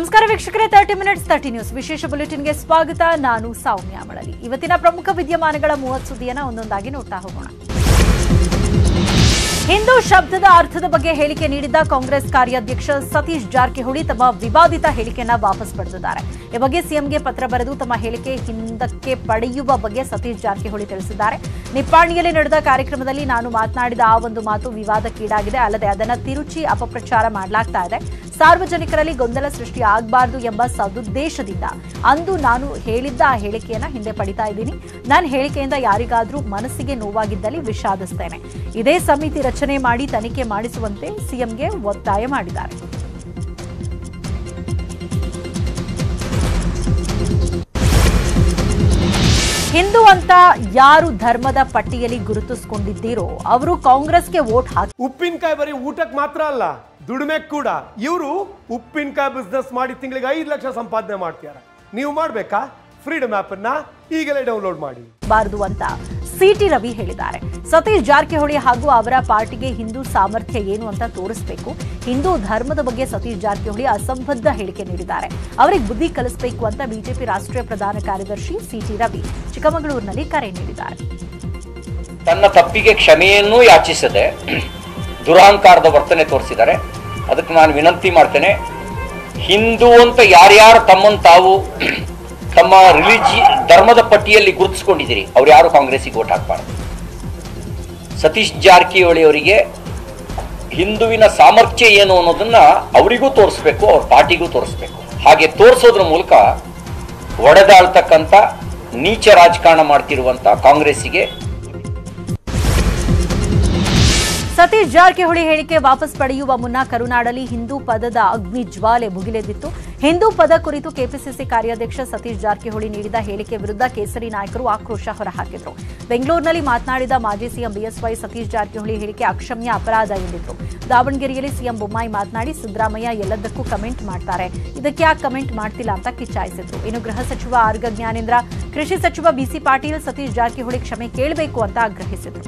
ನಮಸ್ಕಾರ ವೀಕ್ಷಕರೇ thirty minutes thirty news ವಿಶೇಷ ಬುಲೆಟಿನ್ಗೆ ಸ್ವಾಗತ ನಾನು ಸೌಮ್ಯ ಮಳಲಿ ಇವತ್ತಿನ ಪ್ರಮುಖ ವಿದ್ಯಮಾನಗಳ ಮೂವತ್ತು ಸುದ್ದಿಯನ್ನ ಒಂದೊಂದಾಗಿ ನೋಡ್ತಾ ಹೋಗೋಣ ಹಿಂದೂ ಶಬ್ದದ ಅರ್ಥದ ಬಗ್ಗೆ ಹೇಳಿಕೆ ನೀಡಿದ್ದ ಕಾಂಗ್ರೆಸ್ ಕಾರ್ಯಾಧ್ಯಕ್ಷ ಸತೀಶ್ ಜಾರಕಿಹೊಳಿ ತಮ್ಮ ವಿವಾದಿತ ಹೇಳಿಕೆಯನ್ನ ವಾಪಸ್ ಪಡೆದಿದ್ದಾರೆ ಈ ಬಗ್ಗೆ ಸಿಎಂಗೆ ಪತ್ರ ಬರೆದು ತಮ್ಮ ಹೇಳಿಕೆ ಹಿಂದಕ್ಕೆ ಪಡೆಯುವ ಬಗ್ಗೆ ಸತೀಶ್ ಜಾರಕಿಹೊಳಿ ತಿಳಿಸಿದ್ದಾರೆ ನಿಪ್ಪಾಣಿಯಲ್ಲಿ ನಡೆದ ಕಾರ್ಯಕ್ರಮದಲ್ಲಿ ನಾನು ಮಾತನಾಡಿದ ಆ ಒಂದು ಮಾತು ವಿವಾದಕ್ಕೀಡಾಗಿದೆ ಅಲ್ಲದೆ ಅದನ್ನ ತಿರುಚಿ ಅಪಪ್ರಚಾರ ಮಾಡಲಾಗ್ತಾ ಇದೆ ಸಾರ್ವಜನಿಕರಲ್ಲಿ ಗೊಂದಲ ಸೃಷ್ಟಿ ಆಗಬಾರದು ಎಂಬ ಸದುದ್ದೇಶದಿಂದ ಅಂದು ನಾನು ಹೇಳಿದ್ದ ಆ ಹೇಳಿಕೆಯನ್ನ ಹಿಂದೆ ಪಡಿತಾ ಇದ್ದೀನಿ ನನ್ನ ಹೇಳಿಕೆಯಿಂದ ಯಾರಿಗಾದ್ರೂ ಮನಸ್ಸಿಗೆ ನೋವಾಗಿದ್ದಲ್ಲಿ ವಿಷಾದಿಸ್ತೇನೆ ಇದೇ ಸಮಿತಿ ರಚನೆ ಮಾಡಿ ತನಿಖೆ ಮಾಡಿಸುವಂತೆ ಸಿಎಂಗೆ ಒತ್ತಾಯ ಮಾಡಿದ್ದಾರೆ ಹಿಂದೂ ಅಂತ ಯಾರು ಧರ್ಮದ ಪಟ್ಟಿಯಲ್ಲಿ ಗುರುತಿಸಿಕೊಂಡಿದ್ದೀರೋ ಅವರು ಕಾಂಗ್ರೆಸ್ಗೆ ವೋಟ್ ಹಾಕಿ ಉಪ್ಪಿನಕಾಯಿ ಬರೀ ಊಟಕ್ಕೆ ಮಾತ್ರ ಅಲ್ಲ ದುಡಿಮೆ ಕೂಡ ಇವರು ಉಪ್ಪಿನಕಾಯಿ ಬಿಸ್ನೆಸ್ ಮಾಡಿ ತಿಂಗಳಿಗೆ ಐದು ಲಕ್ಷ ಸಂಪಾದನೆ ಮಾಡ್ತೀರ ನೀವು ಮಾಡ್ಬೇಕಾ ಫ್ರೀಡಮ್ ಆಪ್ ಅನ್ನ ಈಗಲೇ ಡೌನ್ಲೋಡ್ ಮಾಡಿ ಬಾರದು ಅಂತ ಸಿಟಿ ರವಿ ಹೇಳಿದ್ದಾರೆ ಸತೀಶ್ ಜಾರಕಿಹೊಳಿ ಹಾಗೂ ಅವರ ಪಾರ್ಟಿಗೆ ಹಿಂದೂ ಸಾಮರ್ಥ್ಯ ಏನು ಅಂತ ತೋರಿಸಬೇಕು ಹಿಂದೂ ಧರ್ಮದ ಬಗ್ಗೆ ಸತೀಶ್ ಜಾರಕಿಹೊಳಿ ಅಸಂಬದ್ಧ ಹೇಳಿಕೆ ನೀಡಿದ್ದಾರೆ ಅವರಿಗೆ ಬುದ್ಧಿ ಕಲಿಸಬೇಕು ಅಂತ ಬಿಜೆಪಿ ರಾಷ್ಟ್ರೀಯ ಪ್ರಧಾನ ಕಾರ್ಯದರ್ಶಿ ಸಿಟಿ ರವಿ ಚಿಕ್ಕಮಗಳೂರಿನಲ್ಲಿ ಕರೆ ನೀಡಿದ್ದಾರೆ ತನ್ನ ತಪ್ಪಿಗೆ ಕ್ಷಮೆಯನ್ನೂ ಯಾಚಿಸದೆ ದುರಹಂಕಾರದ ವರ್ತನೆ ತೋರಿಸಿದ್ದಾರೆ ಅದಕ್ಕೆ ನಾನು ವಿನಂತಿ ಮಾಡ್ತೇನೆ ಹಿಂದೂ ಅಂತ ಯಾರ್ಯಾರು ತಮ್ಮನ್ನು ತಾವು ತಮ್ಮ ರಿಲಿಜಿ ಧರ್ಮದ ಪಟ್ಟಿಯಲ್ಲಿ ಗುರುತಿಸ್ಕೊಂಡಿದ್ದೀರಿ ಅವ್ರು ಯಾರು ಕಾಂಗ್ರೆಸ್ಸಿಗೆ ಓಟ್ ಹಾಕ್ಬಾರ್ದು ಸತೀಶ್ ಜಾರಕಿಹೊಳಿ ಅವರಿಗೆ ಹಿಂದುವಿನ ಸಾಮರ್ಥ್ಯ ಏನು ಅನ್ನೋದನ್ನ ಅವರಿಗೂ ತೋರಿಸ್ಬೇಕು ಅವ್ರ ಪಾರ್ಟಿಗೂ ತೋರಿಸ್ಬೇಕು ಹಾಗೆ ತೋರಿಸೋದ್ರ ಮೂಲಕ ಒಡೆದಾಳ್ತಕ್ಕಂಥ ನೀಚ ರಾಜಕಾರಣ ಮಾಡ್ತಿರುವಂತ ಕಾಂಗ್ರೆಸ್ಸಿಗೆ ಸತೀಶ್ ಜಾರಕಿಹೊಳಿ ಹೇಳಿಕೆ ವಾಪಸ್ ಪಡೆಯುವ ಮುನ್ನ ಕರುನಾಡಲ್ಲಿ ಹಿಂದೂ ಪದದ ಅಗ್ನಿ ಜ್ವಾಲೆ ಭುಗಿಲೆದ್ದಿತ್ತು ಹಿಂದೂ ಪದ ಕುರಿತು ಕೆಪಿಸಿಸಿ ಕಾರ್ಯಾಧ್ಯಕ್ಷ ಸತೀಶ್ ಜಾರಕಿಹೊಳಿ ನೀಡಿದ ಹೇಳಿಕೆ ವಿರುದ್ಧ ಕೇಸರಿ ನಾಯಕರು ಆಕ್ರೋಶ ಹೊರಹಾಕಿದ್ರು ಬೆಂಗಳೂರಿನಲ್ಲಿ ಮಾತನಾಡಿದ ಮಾಜಿ ಸಿಎಂ ಬಿಎಸ್ವೈ ಸತೀಶ್ ಜಾರಕಿಹೊಳಿ ಹೇಳಿಕೆ ಅಕ್ಷಮ್ಯ ಅಪರಾಧ ಎಂದಿದ್ರು ದಾವಣಗೆರೆಯಲ್ಲಿ ಸಿಎಂ ಬೊಮ್ಮಾಯಿ ಮಾತನಾಡಿ ಸಿದ್ದರಾಮಯ್ಯ ಎಲ್ಲದಕ್ಕೂ ಕಮೆಂಟ್ ಮಾಡ್ತಾರೆ ಇದಕ್ಕೆ ಯಾಕೆ ಕಮೆಂಟ್ ಮಾಡ್ತಿಲ್ಲ ಅಂತ ಕಿಚ್ಚಾಯಿಸಿದ್ರು ಇನ್ನು ಗೃಹ ಸಚಿವ ಆರ್ಗ ಜ್ಞಾನೇಂದ್ರ ಕೃಷಿ ಸಚಿವ ಬಿಸಿ ಪಾಟೀಲ್ ಸತೀಶ್ ಜಾರಕಿಹೊಳಿ ಕ್ಷಮೆ ಕೇಳಬೇಕು ಅಂತ ಆಗ್ರಹಿಸಿದ್ರು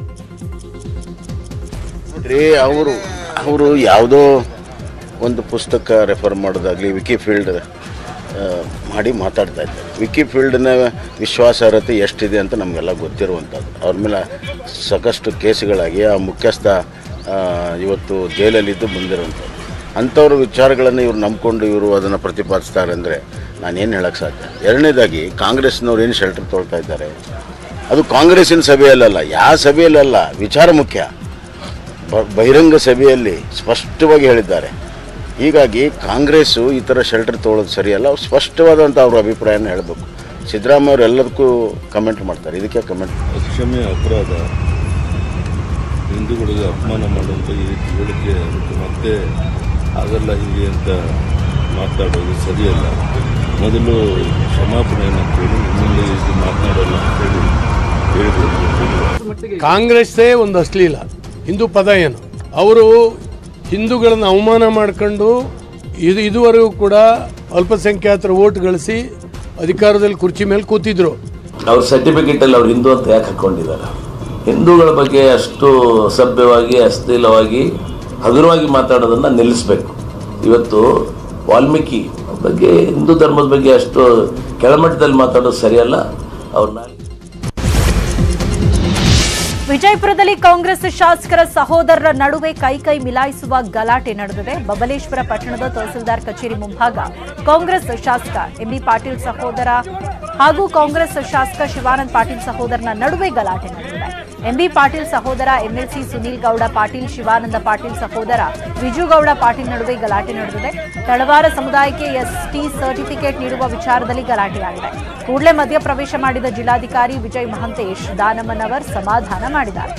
ನೋಡ್ರಿ ಅವರು ಅವರು ಯಾವುದೋ ಒಂದು ಪುಸ್ತಕ ರೆಫರ್ ಮಾಡೋದಾಗಲಿ ವಿಕಿಫೀಲ್ಡ್ ಮಾಡಿ ಮಾತಾಡ್ತಾ ಇದ್ದಾರೆ ವಿಕಿಫೀಲ್ಡ್ನ ವಿಶ್ವಾಸಾರ್ಹತೆ ಎಷ್ಟಿದೆ ಅಂತ ನಮಗೆಲ್ಲ ಗೊತ್ತಿರುವಂಥದ್ದು ಅವ್ರ ಮೇಲೆ ಸಾಕಷ್ಟು ಕೇಸುಗಳಾಗಿ ಆ ಮುಖ್ಯಸ್ಥ ಆ, ಇವತ್ತು ಜೈಲಲ್ಲಿದ್ದು ಬಂದಿರುವಂಥದ್ದು ಅಂಥವ್ರ ವಿಚಾರಗಳನ್ನು ಇವ್ರು ನಂಬ್ಕೊಂಡು ಇವರು ಅದನ್ನು ಪ್ರತಿಪಾದಿಸ್ತಾರೆ ಅಂದರೆ ನಾನೇನು ಹೇಳೋಕ್ಕೆ ಸಾಧ್ಯ ಎರಡನೇದಾಗಿ ಕಾಂಗ್ರೆಸ್ನವ್ರು ಏನು ಶೆಲ್ಟರ್ ತೊಳ್ತಾ ಇದ್ದಾರೆ ಅದು ಕಾಂಗ್ರೆಸ್ಸಿನ ಸಭೆಯಲ್ಲಲ್ಲ ಯಾವ ಸಭೆಯಲ್ಲಲ್ಲ ವಿಚಾರ ಮುಖ್ಯ ಬ- ಬಹಿರಂಗ ಸಭೆಯಲ್ಲಿ ಸ್ಪಷ್ಟವಾಗಿ ಹೇಳಿದ್ದಾರೆ ಹೀಗಾಗಿ ಕಾಂಗ್ರೆಸ್ಸು ಈ ಥರ ಶೆಲ್ಟರ್ ತೊಗೊಳ್ಳೋದು ಸರಿಯಲ್ಲ ಅವ್ರು ಸ್ಪಷ್ಟವಾದಂಥ ಅವ್ರ ಅಭಿಪ್ರಾಯನ ಹೇಳಬೇಕು ಸಿದ್ದರಾಮಯ್ಯ ಅವರು ಎಲ್ಲದಕ್ಕೂ ಕಮೆಂಟ್ ಮಾಡ್ತಾರೆ ಇದಕ್ಕೆ ಕಮೆಂಟ್ ಅಕ್ಷಮ್ಯ ಅಪರಾಧ ಹಿಂದೂಗಳಿಗೆ ಅಪಮಾನ ಮಾಡುವಂಥ ಈ ರೀತಿ ಹೇಳಿಕೆ ಅದಕ್ಕೆ ಮತ್ತೆ ಆಗಲ್ಲ ಹೀಗೆ ಅಂತ ಮಾತಾಡೋದು ಸರಿಯಲ್ಲ ಮೊದಲು ಕ್ಷಮಾಪಣೆಯನ್ನು ಕೇಳಿ ಇನ್ಮೇಲೆ ಇದು ಮಾತನಾಡಲ್ಲ ಅಂತೇಳಿ ಹೇಳಿದ್ರು ಕಾಂಗ್ರೆಸ್ಸೇ ಒಂದು ಅಶ್ಲೀಲ ಹಿಂದೂ ಪದ ಏನು ಅವರು ಹಿಂದೂಗಳನ್ನು ಅವಮಾನ ಮಾಡ್ಕೊಂಡು ಇದು ಇದುವರೆಗೂ ಕೂಡ ಅಲ್ಪಸಂಖ್ಯಾತರ ಓಟ್ ಗಳಿಸಿ ಅಧಿಕಾರದಲ್ಲಿ ಕುರ್ಚಿ ಮೇಲೆ ಕೂತಿದ್ರು ಅವ್ರ ಸರ್ಟಿಫಿಕೇಟ್ ಅಲ್ಲಿ ಅವ್ರು ಹಿಂದೂ ಅಂತ ಯಾಕೆ ಹಾಕೊಂಡಿದ್ದಾರೆ ಹಿಂದೂಗಳ ಬಗ್ಗೆ ಅಷ್ಟು ಅಸಭ್ಯವಾಗಿ ಅಶ್ಲೀಲವಾಗಿ ಹಗುರವಾಗಿ ಮಾತಾಡೋದನ್ನ ನಿಲ್ಲಿಸಬೇಕು ಇವತ್ತು ವಾಲ್ಮೀಕಿ ಬಗ್ಗೆ ಹಿಂದೂ ಧರ್ಮದ ಬಗ್ಗೆ ಅಷ್ಟು ಕೆಳಮಟ್ಟದಲ್ಲಿ ಮಾತಾಡೋದು ಸರಿಯಲ್ಲ ಅವ್ರನ್ನ ವಿಜಯಪುರದಲ್ಲಿ ಕಾಂಗ್ರೆಸ್ ಶಾಸಕರ ಸಹೋದರರ ನಡುವೆ ಕೈ ಕೈ ಮಿಲಾಯಿಸುವ ಗಲಾಟೆ ನಡೆದಿದೆ ಬಬಲೇಶ್ವರ ಪಟ್ಟಣದ ತಹಸೀಲ್ದಾರ್ ಕಚೇರಿ ಮುಂಭಾಗ ಕಾಂಗ್ರೆಸ್ ಶಾಸಕ ಎಂಬಿ ಪಾಟೀಲ್ ಸಹೋದರ ಹಾಗೂ ಕಾಂಗ್ರೆಸ್ ಶಾಸಕ ಶಿವಾನಂದ್ ಪಾಟೀಲ್ ಸಹೋದರನ ನಡುವೆ ಗಲಾಟೆ ನಡೆದಿದೆ ಎಂಬಿ ಪಾಟೀಲ್ ಸಹೋದರ ಎಂಎಲ್ಸಿ ಸುನೀಲ್ ಗೌಡ ಪಾಟೀಲ್ ಶಿವಾನಂದ ಪಾಟೀಲ್ ಸಹೋದರ ವಿಜುಗೌಡ ಪಾಟೀಲ್ ನಡುವೆ ಗಲಾಟೆ ನಡೆದಿದೆ ತಳವಾರ ಸಮುದಾಯಕ್ಕೆ ಎಸ್ಟಿ ಸರ್ಟಿಫಿಕೇಟ್ ನೀಡುವ ವಿಚಾರದಲ್ಲಿ ಗಲಾಟೆಯಾಗಿದೆ ಕೂಡಲೇ ಮಧ್ಯಪ್ರವೇಶ ಮಾಡಿದ ಜಿಲ್ಲಾಧಿಕಾರಿ ವಿಜಯ್ ಮಹಂತೇಶ್ ದಾನಮ್ಮನವರ್ ಸಮಾಧಾನ ಮಾಡಿದ್ದಾರೆ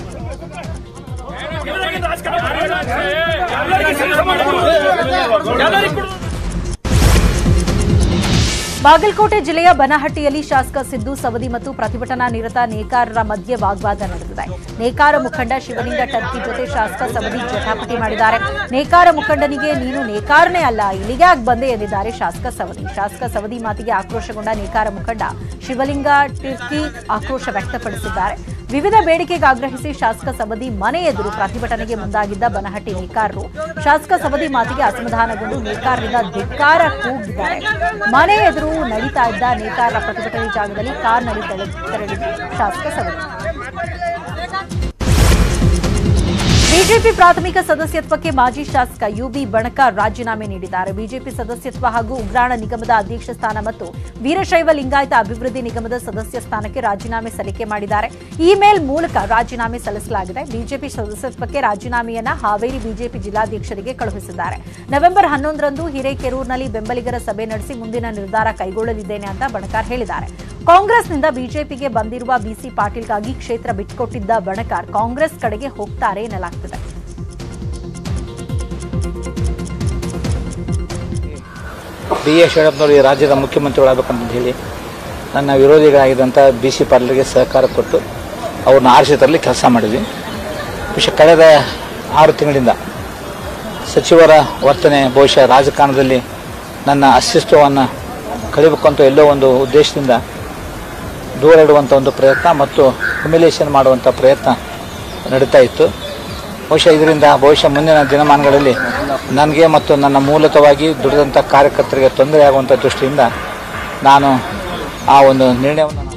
ಬಾಗಲಕೋಟೆ ಜಿಲ್ಲೆಯ ಬನಹಟ್ಟಿಯಲ್ಲಿ ಶಾಸಕ ಸಿದ್ದು ಸವದಿ ಮತ್ತು ಪ್ರತಿಭಟನಾ ನಿರತ ನೇಕಾರರ ಮಧ್ಯೆ ವಾಗ್ವಾದ ನಡೆದಿದೆ ನೇಕಾರ ಮುಖಂಡ ಶಿವಲಿಂಗ ಟರ್ಕಿ ಜೊತೆ ಶಾಸಕ ಸವದಿ ಜಟಾಪಟಿ ಮಾಡಿದ್ದಾರೆ ನೇಕಾರ ಮುಖಂಡನಿಗೆ ನೀನು ನೇಕಾರನೇ ಅಲ್ಲ ಇಲ್ಲಿಗೆ ಯಾಕೆ ಬಂದೆ ಎಂದಿದ್ದಾರೆ ಶಾಸಕ ಸವದಿ ಶಾಸಕ ಸವದಿ ಮಾತಿಗೆ ಆಕ್ರೋಶಗೊಂಡ ನೇಕಾರ ಮುಖಂಡ ಶಿವಲಿಂಗ ಟಿರ್ಕಿ ಆಕ್ರೋಶ ವ್ಯಕ್ತಪಡಿಸಿದ್ದಾರೆ ವಿವಿಧ ಬೇಡಿಕೆಗೆ ಆಗ್ರಹಿಸಿ ಶಾಸಕ ಸಬದಿ ಮನೆ ಎದುರು ಪ್ರತಿಭಟನೆಗೆ ಮುಂದಾಗಿದ್ದ ಬನಹಟ್ಟಿ ನೇಕಾರರು ಶಾಸಕ ಸಬದಿ ಮಾತಿಗೆ ಅಸಮಾಧಾನಗೊಂಡು ನೇಕಾರರಿಂದ ಧಿಕ್ಕಾರ ಕೂಗಿದ್ದಾರೆ ಮನೆ ಎದುರು ನಡೀತಾ ಇದ್ದ ನೇಕಾರರ ಪ್ರತಿಭಟನೆ ಜಾಗದಲ್ಲಿ ಕಾರ್ನಲ್ಲಿ ತೆರೆ- ತೆರಳಿದ ಶಾಸಕ ಸಬದಿ ಬಿಜೆಪಿ ಪ್ರಾಥಮಿಕ ಸದಸ್ಯತ್ವಕ್ಕೆ ಮಾಜಿ ಶಾಸಕ ಯುಬಿ ಬಣಕಾರ್ ರಾಜೀನಾಮೆ ನೀಡಿದ್ದಾರೆ ಬಿಜೆಪಿ ಸದಸ್ಯತ್ವ ಹಾಗೂ ಉಗ್ರಾಣ ನಿಗಮದ ಅಧ್ಯಕ್ಷ ಸ್ಥಾನ ಮತ್ತು ವೀರಶೈವ ಲಿಂಗಾಯತ ಅಭಿವೃದ್ಧಿ ನಿಗಮದ ಸದಸ್ಯ ಸ್ಥಾನಕ್ಕೆ ರಾಜೀನಾಮೆ ಸಲ್ಲಿಕೆ ಮಾಡಿದ್ದಾರೆ ಇಮೇಲ್ ಮೂಲಕ ರಾಜೀನಾಮೆ ಸಲ್ಲಿಸಲಾಗಿದೆ ಬಿಜೆಪಿ ಸದಸ್ಯತ್ವಕ್ಕೆ ರಾಜೀನಾಮೆಯನ್ನ ಹಾವೇರಿ ಬಿಜೆಪಿ ಜಿಲ್ಲಾಧ್ಯಕ್ಷರಿಗೆ ಕಳುಹಿಸಿದ್ದಾರೆ ನವೆಂಬರ್ ಹನ್ನೊಂದರಂದು ಹಿರೇಕೆರೂರಿನಲ್ಲಿ ಬೆಂಬಲಿಗರ ಸಭೆ ನಡೆಸಿ ಮುಂದಿನ ನಿರ್ಧಾರ ಕೈಗೊಳ್ಳಲಿದ್ದೇನೆ ಅಂತ ಬಣಕಾರ್ ಹೇಳಿದ್ದಾರೆ ಕಾಂಗ್ರೆಸ್ನಿಂದ ಬಿಜೆಪಿಗೆ ಬಂದಿರುವ ಬಿಸಿ ಪಾಟೀಲ್ಗಾಗಿ ಕ್ಷೇತ್ರ ಬಿಟ್ಟುಕೊಟ್ಟಿದ್ದ ಬಣಕಾರ್ ಕಾಂಗ್ರೆಸ್ ಕಡೆಗೆ ಹೋಗ್ತಾರೆ ಎನ್ನಲಾಗ್ತಿದೆ ಬಿ ಎಸ್ ಯಡಿಯೂರಪ್ಪನವರು ಈ ರಾಜ್ಯದ ಮುಖ್ಯಮಂತ್ರಿಗಳಾಗಬೇಕಂತ ಹೇಳಿ ನನ್ನ ವಿರೋಧಿಗಳಾಗಿದ್ದಂಥ ಬಿ ಸಿ ಪಾಟೀಲ್ಗೆ ಸಹಕಾರ ಕೊಟ್ಟು ಅವ್ರನ್ನ ಆರಿಸಿ ತರಲಿ ಕೆಲಸ ಮಾಡಿದ್ವಿ ವಿಷಯ ಕಳೆದ ಆರು ತಿಂಗಳಿಂದ ಸಚಿವರ ವರ್ತನೆ ಬಹುಶಃ ರಾಜಕಾರಣದಲ್ಲಿ ನನ್ನ ಅಸ್ತಿತ್ವವನ್ನು ಕಳಿಬೇಕು ಅಂತ ಎಲ್ಲೋ ಒಂದು ಉದ್ದೇಶದಿಂದ ದೂರ ಇಡುವಂಥ ಒಂದು ಪ್ರಯತ್ನ ಮತ್ತು ಹ್ಯುಮಿಲೇಷನ್ ಮಾಡುವಂಥ ಪ್ರಯತ್ನ ನಡೀತಾ ಇತ್ತು ಬಹುಶಃ ಇದರಿಂದ ಬಹುಶಃ ಮುಂದಿನ ದಿನಮಾನಗಳಲ್ಲಿ ನನಗೆ ಮತ್ತು ನನ್ನ ಮೂಲತವಾಗಿ ದುಡಿದಂಥ ಕಾರ್ಯಕರ್ತರಿಗೆ ತೊಂದರೆ ಆಗುವಂಥ ದೃಷ್ಟಿಯಿಂದ ನಾನು ಆ ಒಂದು ನಿರ್ಣಯವನ್ನು ನಾನು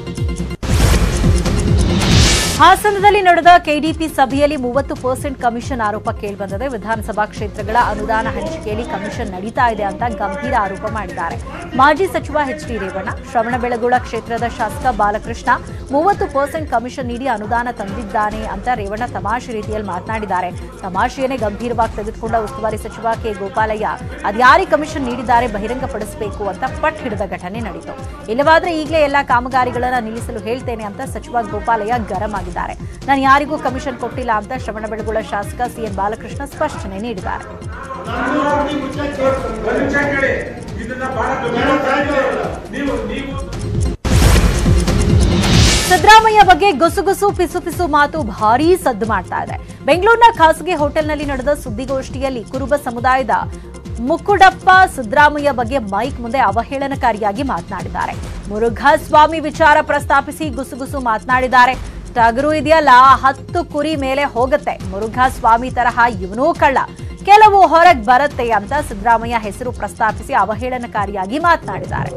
ಹಾಸನದಲ್ಲಿ ನಡೆದ ಕೆಡಿಪಿ ಸಭೆಯಲ್ಲಿ ಮೂವತ್ತು ಪರ್ಸೆಂಟ್ ಕಮಿಷನ್ ಆರೋಪ ಕೇಳಿಬಂದಿದೆ ವಿಧಾನಸಭಾ ಕ್ಷೇತ್ರಗಳ ಅನುದಾನ ಹಂಚಿಕೆಯಲ್ಲಿ ಕಮಿಷನ್ ನಡೀತಾ ಇದೆ ಅಂತ ಗಂಭೀರ ಆರೋಪ ಮಾಡಿದ್ದಾರೆ ಮಾಜಿ ಸಚಿವ ಎಚ್ ಡಿ ರೇವಣ್ಣ ಶ್ರವಣಬೆಳಗೊಳ ಕ್ಷೇತ್ರದ ಶಾಸಕ ಬಾಲಕೃಷ್ಣ ಮೂವತ್ತು ಪರ್ಸೆಂಟ್ ಕಮಿಷನ್ ನೀಡಿ ಅನುದಾನ ತಂದಿದ್ದಾನೆ ಅಂತ ರೇವಣ್ಣ ತಮಾಷೆ ರೀತಿಯಲ್ಲಿ ಮಾತನಾಡಿದ್ದಾರೆ ತಮಾಷೆಯನ್ನೇ ಗಂಭೀರವಾಗಿ ತೆಗೆದುಕೊಂಡ ಉಸ್ತುವಾರಿ ಸಚಿವ ಕೆ ಗೋಪಾಲಯ್ಯ ಅದ್ಯಾರಿ ಕಮಿಷನ್ ನೀಡಿದ್ದಾರೆ ಬಹಿರಂಗಪಡಿಸಬೇಕು ಅಂತ ಪಟ್ ಹಿಡಿದ ಘಟನೆ ನಡೆಯಿತು ಇಲ್ಲವಾದ್ರೆ ಈಗಲೇ ಎಲ್ಲಾ ಕಾಮಗಾರಿಗಳನ್ನ ನಿಲ್ಲಿಸಲು ಹೇಳ್ತೇನೆ ಅಂತ ಸಚಿವ ಗೋಪಾಲಯ್ಯ ಗರಂ ಆಗಿದ್ದಾರೆ ನಾನು ಯಾರಿಗೂ ಕಮಿಷನ್ ಕೊಟ್ಟಿಲ್ಲ ಅಂತ ಶ್ರವಣಬೆಳಗೊಳ ಶಾಸಕ ಸಿಎನ್ ಬಾಲಕೃಷ್ಣ ಸ್ಪಷ್ಟನೆ ನೀಡಿದ್ದಾರೆ ಸಿದ್ದರಾಮಯ್ಯ ಬಗ್ಗೆ ಗುಸುಗುಸು ಪಿಸು ಪಿಸು ಮಾತು ಭಾರೀ ಸದ್ದು ಮಾಡ್ತಾ ಇದೆ ಬೆಂಗಳೂರಿನ ಖಾಸಗಿ ಹೋಟೆಲ್ನಲ್ಲಿ ನಡೆದ ಸುದ್ದಿಗೋಷ್ಠಿಯಲ್ಲಿ ಕುರುಬ ಸಮುದಾಯದ ಮುಕ್ಕುಡಪ್ಪ ಸಿದ್ದರಾಮಯ್ಯ ಬಗ್ಗೆ ಮೈಕ್ ಮುಂದೆ ಅವಹೇಳನಕಾರಿಯಾಗಿ ಮಾತನಾಡಿದ್ದಾರೆ ಮುರುಘಾಸ್ವಾಮಿ ವಿಚಾರ ಪ್ರಸ್ತಾಪಿಸಿ ಗುಸುಗುಸು ಮಾತನಾಡಿದ್ದಾರೆ ಟಗರು ಇದೆಯಲ್ಲ ಹತ್ತು ಕುರಿ ಮೇಲೆ ಹೋಗುತ್ತೆ ಮುರುಘಾಸ್ವಾಮಿ ತರಹ ಇವನೂ ಕಳ್ಳ ಕೆಲವು ಹೊರಗ್ ಬರುತ್ತೆ ಅಂತ ಸಿದ್ದರಾಮಯ್ಯ ಹೆಸರು ಪ್ರಸ್ತಾಪಿಸಿ ಅವಹೇಳನಕಾರಿಯಾಗಿ ಮಾತನಾಡಿದ್ದಾರೆ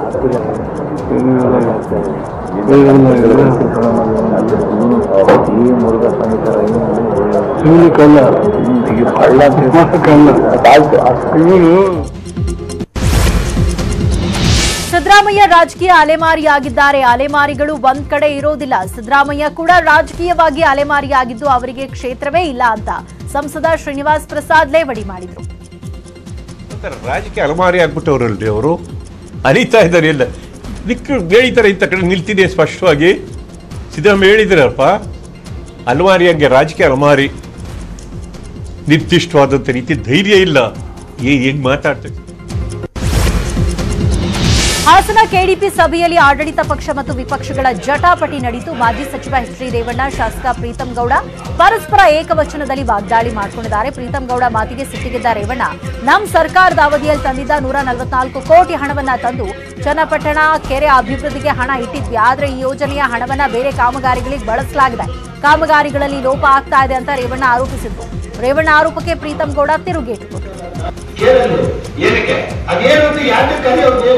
ಸಿದ್ದರಾಮಯ್ಯ ರಾಜಕೀಯ ಅಲೆಮಾರಿಯಾಗಿದ್ದಾರೆ ಅಲೆಮಾರಿಗಳು ಒಂದ್ ಕಡೆ ಇರೋದಿಲ್ಲ ಸಿದ್ದರಾಮಯ್ಯ ಕೂಡ ರಾಜಕೀಯವಾಗಿ ಅಲೆಮಾರಿಯಾಗಿದ್ದು ಅವರಿಗೆ ಕ್ಷೇತ್ರವೇ ಇಲ್ಲ ಅಂತ ಸಂಸದ ಶ್ರೀನಿವಾಸ್ ಪ್ರಸಾದ್ ಲೇವಡಿ ಮಾಡಿದ್ರು ರಾಜಕೀಯ ಅಲಮಾರಿ ಆಗ್ಬಿಟ್ಟವ್ರಲ್ರಿ ಅವರು ಅರಿತಾ ಇದ್ದಾರೆ ಎಲ್ಲ ದಿಕ್ಕು ಹೇಳಿದ್ದಾರೆ ಇಂಥ ಕಡೆ ನಿಲ್ತಿದೆ ಸ್ಪಷ್ಟವಾಗಿ ಸಿದ್ದರಾಮಯ್ಯ ಹೇಳಿದ್ರಪ್ಪ ಅಲಮಾರಿ ಹಂಗೆ ರಾಜಕೀಯ ಅಲಮಾರಿ ನಿರ್ದಿಷ್ಟವಾದಂಥ ರೀತಿ ಧೈರ್ಯ ಇಲ್ಲ ಏ ಹೆಂಗ್ ಮಾತಾಡ್ತಾರೆ ಹಾಸನ ಕೆಡಿಪಿ ಸಭೆಯಲ್ಲಿ ಆಡಳಿತ ಪಕ್ಷ ಮತ್ತು ವಿಪಕ್ಷಗಳ ಜಟಾಪಟಿ ನಡೆಯಿತು ಮಾಜಿ ಸಚಿವ ಎಚ್ ಡಿ ರೇವಣ್ಣ ಶಾಸಕ ಪ್ರೀತಂ ಗೌಡ ಪರಸ್ಪರ ಏಕವಚನದಲ್ಲಿ ವಾಗ್ದಾಳಿ ಮಾಡಿಕೊಂಡಿದ್ದಾರೆ ಪ್ರೀತಂ ಗೌಡ ಮಾತಿಗೆ ಸಿಟ್ಟಿಗಿದ್ದ ರೇವಣ್ಣ ನಮ್ ಸರ್ಕಾರದ ಅವಧಿಯಲ್ಲಿ ತಂದಿದ್ದ ನೂರ ನಲವತ್ನಾಲ್ಕು ಕೋಟಿ ಹಣವನ್ನ ತಂದು ಚನ್ನಪಟ್ಟಣ ಕೆರೆ ಅಭಿವೃದ್ಧಿಗೆ ಹಣ ಇಟ್ಟಿದ್ವಿ ಆದ್ರೆ ಈ ಯೋಜನೆಯ ಹಣವನ್ನ ಬೇರೆ ಕಾಮಗಾರಿಗಳಿಗೆ ಬಳಸಲಾಗಿದೆ ಕಾಮಗಾರಿಗಳಲ್ಲಿ ಲೋಪ ಆಗ್ತಾ ಇದೆ ಅಂತ ರೇವಣ್ಣ ಆರೋಪಿಸಿದ್ರು ರೇವಣ್ಣ ಆರೋಪಕ್ಕೆ ಪ್ರೀತಂ ಗೌಡ ತಿರುಗೇಟು ಕೊಟ್ಟರು ಏನಕ್ಕೆ ಅದೇನು ಅಂತ ಯಾಕೆ ಕಲಿಯೋದು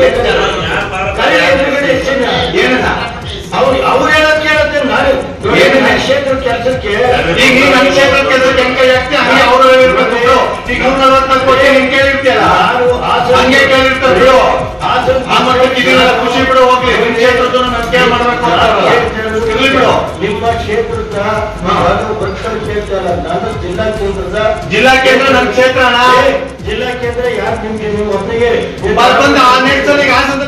ಏನನ್ನ ಅವ್ರು ಅವ್ರು ಹೇಳೋದ್ ಕೇಳುತ್ತೆ ನಾನು ಏನು ನನ್ನ ಕ್ಷೇತ್ರ ಕೆಲಸಕ್ಕೆ ಈಗ ನೀನ್ ನನ್ನ ಕ್ಷೇತ್ರ ಕೆಲಸಕ್ಕೆ ಹೆಂಗ್ ಕೈ ಹಾಕ್ತಿ ಹಂಗೆ ಅವ್ರು ಹೇಳಿರ್ಬೇಕು ಬಿಡು. ಈಗ ನೂರ ನಲವತ್ನಾಲ್ಕು ಕೋಟಿ ನೀನ್ ಕೇಳಿರ್ತೀಯಲ್ಲ ಹಂಗೆ ಕೇಳಿರ್ತಾರೆ ಬಿಡು ಆ ಮಟ್ಟಕ್ಕೆ ಇದನ್ನೆಲ್ಲ ಖುಷಿ ಬಿಡು ಹೋಗ್ಲಿ ನಿಮ್ ಕ್ಷೇತ್ರದ್ದು ನಂಬಿಕೆ ಮಾಡ್ಬೇಕು ಅಂತ ಇರ್ಲಿ ಬಿಡು ನಿಮ್ಮ ಕ್ಷೇತ್ರದ ಭಕ್ತರ ಕ್ಷೇತ್ರ ಅಲ್ಲ ನನ್ನ ಜಿಲ್ಲಾ ಕೇಂದ್ರದ ಜಿಲ್ಲಾ ಕೇಂದ್ರ ನನ್ನ ಕ್ಷೇತ್ರ ಜಿಲ್ಲಾ ಕೇಂದ್ರ ಯಾರು ನಿಮ್ಗೆ ನೀವು ಹೊತ್ತಿಗೆ ಬಂದ ಆ ನೆಟ್ಸಲ್ಲಿ ಹಾಸನ